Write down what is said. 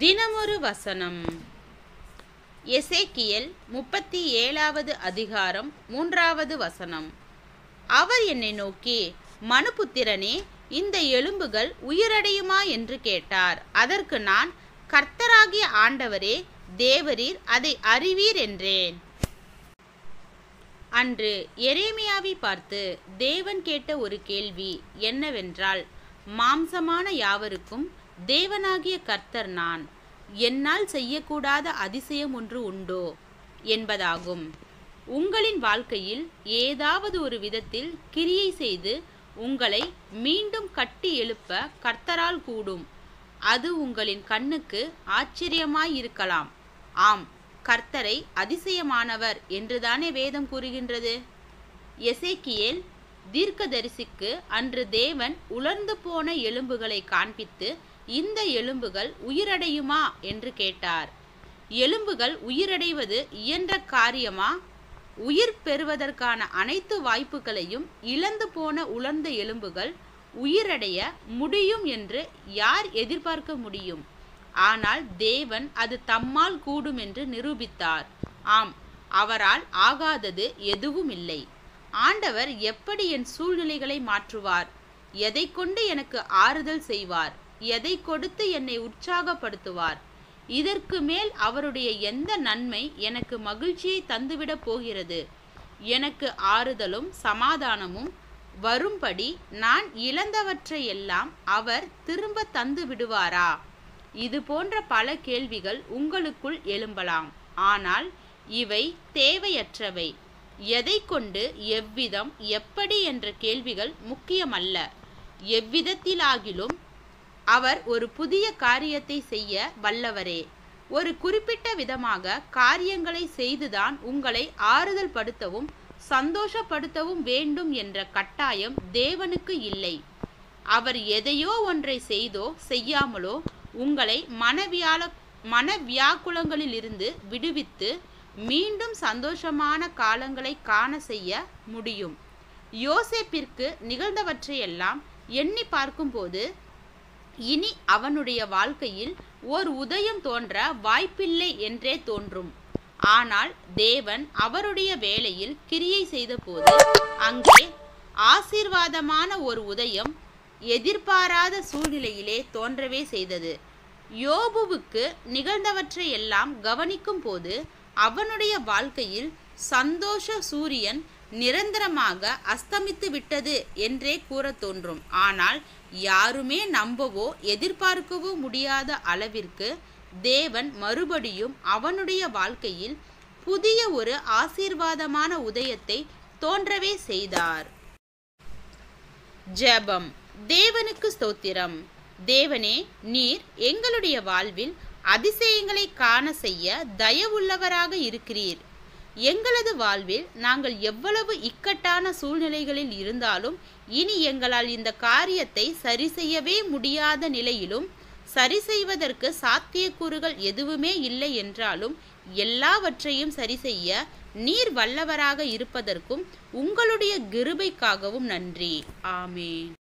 தினமொரு வசனம் எசேக்கியேல் முப்பத்தி ஏழாவது அதிகாரம் மூன்றாவது வசனம் அவர் என்னை நோக்கி மனுபுத்திரனே இந்த எலும்புகள் உயிரடையுமா என்று கேட்டார் அதற்கு நான் கர்த்தராகிய ஆண்டவரே தேவரீர் அதை அறிவீர் என்றேன் அன்று எரேமியாவை பார்த்து தேவன் கேட்ட ஒரு கேள்வி என்னவென்றால் மாம்சமான யாவருக்கும் தேவனாகிய கர்த்தர் நான் என்னால் செய்யக்கூடாத அதிசயம் ஒன்று உண்டோ என்பதாகும் உங்களின் வாழ்க்கையில் ஏதாவது ஒரு விதத்தில் கிரியை செய்து உங்களை மீண்டும் கட்டி எழுப்ப கர்த்தரால் கூடும் அது உங்களின் கண்ணுக்கு ஆச்சரியமாயிருக்கலாம் ஆம் கர்த்தரை அதிசயமானவர் என்றுதானே வேதம் கூறுகின்றது எசேக்கியேல் தீர்க்கதரிசிக்கு அன்று தேவன் உலர்ந்து போன எலும்புகளை காண்பித்து இந்த எலும்புகள் உயிரடையுமா என்று கேட்டார் எலும்புகள் உயிரடைவது இயன்ற காரியமா உயிர் பெறுவதற்கான அனைத்து வாய்ப்புகளையும் இழந்து போன உலர்ந்த எலும்புகள் உயிரடைய முடியும் என்று யார் எதிர்பார்க்க முடியும் ஆனால் தேவன் அது தம்மால் கூடும் என்று நிரூபித்தார் ஆம் அவரால் ஆகாதது எதுவும் இல்லை ஆண்டவர் எப்படி என் சூழ்நிலைகளை மாற்றுவார் எதை கொண்டு எனக்கு ஆறுதல் செய்வார் எதை கொடுத்து என்னை உற்சாகப்படுத்துவார் இதற்கு மேல் அவருடைய எந்த நன்மை எனக்கு மகிழ்ச்சியை தந்துவிடப் போகிறது எனக்கு ஆறுதலும் சமாதானமும் வரும்படி நான் இழந்தவற்றையெல்லாம் அவர் திரும்ப தந்து விடுவாரா இது போன்ற பல கேள்விகள் உங்களுக்குள் எழும்பலாம் ஆனால் இவை தேவையற்றவை எதை கொண்டு எவ்விதம் எப்படி என்ற கேள்விகள் முக்கியமல்ல எவ்விதத்திலாகிலும் அவர் ஒரு புதிய காரியத்தை செய்ய வல்லவரே ஒரு குறிப்பிட்ட விதமாக காரியங்களை செய்துதான் உங்களை ஆறுதல் படுத்தவும் சந்தோஷப்படுத்தவும் வேண்டும் என்ற கட்டாயம் தேவனுக்கு இல்லை அவர் எதையோ ஒன்றை செய்தோ செய்யாமலோ உங்களை மனவியால மனவியாக்குலங்களிலிருந்து விடுவித்து மீண்டும் சந்தோஷமான காலங்களை காண செய்ய முடியும் யோசேப்பிற்கு நிகழ்ந்தவற்றையெல்லாம் எண்ணி பார்க்கும்போது இனி அவனுடைய வாழ்க்கையில் ஓர் உதயம் தோன்ற வாய்ப்பில்லை என்றே தோன்றும் ஆனால் தேவன் அவருடைய வேலையில் கிரியை செய்தபோது அங்கே ஆசீர்வாதமான ஒரு உதயம் எதிர்பாராத சூழ்நிலையிலே தோன்றவே செய்தது யோபுவுக்கு நிகழ்ந்தவற்றை எல்லாம் கவனிக்கும் போது அவனுடைய வாழ்க்கையில் சந்தோஷ சூரியன் நிரந்தரமாக அஸ்தமித்து விட்டது என்றே கூற தோன்றும் ஆனால் யாருமே நம்பவோ எதிர்பார்க்கவோ முடியாத அளவிற்கு தேவன் மறுபடியும் அவனுடைய வாழ்க்கையில் புதிய ஒரு ஆசீர்வாதமான உதயத்தை தோன்றவே செய்தார் ஜெபம் தேவனுக்கு ஸ்தோத்திரம் தேவனே நீர் எங்களுடைய வாழ்வில் அதிசயங்களை காண செய்ய தயவுள்ளவராக இருக்கிறீர் எங்களது வாழ்வில் நாங்கள் எவ்வளவு இக்கட்டான சூழ்நிலைகளில் இருந்தாலும் இனி எங்களால் இந்த காரியத்தை சரி செய்யவே முடியாத நிலையிலும் சரி செய்வதற்கு சாத்தியக்கூறுகள் எதுவுமே இல்லை என்றாலும் எல்லாவற்றையும் சரி செய்ய நீர் வல்லவராக இருப்பதற்கும் உங்களுடைய கிருபைக்காகவும் நன்றி ஆமேன்